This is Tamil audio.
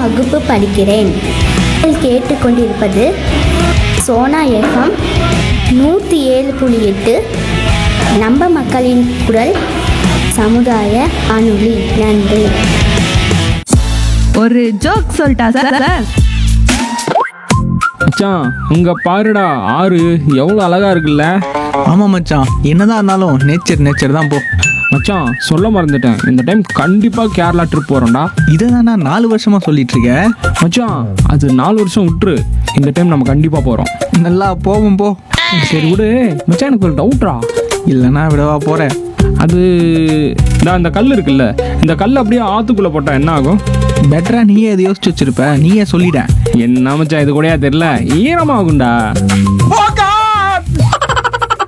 வகுப்பு படிக்கிறேன் நீங்கள் கேட்டுக்கொண்டிருப்பது சோனா எஃப்எம் நூற்றி ஏழு புள்ளி எட்டு நம்ம மக்களின் குரல் சமுதாய அணுளி நன்றி ஒரு ஜோக் சொல்லிட்டா சார் சார் மச்சான் இங்க பாருடா ஆறு எவ்வளோ அழகா இருக்குல்ல ஆமாம் மச்சான் என்னதான் இருந்தாலும் நேச்சர் நேச்சர் தான் போ மச்சான் சொல்ல மறந்துட்டேன் இந்த டைம் கண்டிப்பா கேரளா ட்ரிப் போறோம்டா இதை தான் நான் நாலு வருஷமா சொல்லிட்டு இருக்கேன் மச்சான் அது நாலு வருஷம் விட்டுரு இந்த டைம் நம்ம கண்டிப்பா போறோம் நல்லா போவோம் போ சரி விடு மச்சான் எனக்கு ஒரு டவுட்ரா இல்லைன்னா விடவா போகிறேன் அது இந்த இந்த கல் இருக்குல்ல இந்த கல் அப்படியே ஆத்துக்குள்ள போட்டா என்ன ஆகும் பெட்டரா நீயே எதை யோசிச்சு வச்சிருப்ப நீயே சொல்லிட என்ன மச்சான் இது கூடயா தெரியல ஈரமாகும்டா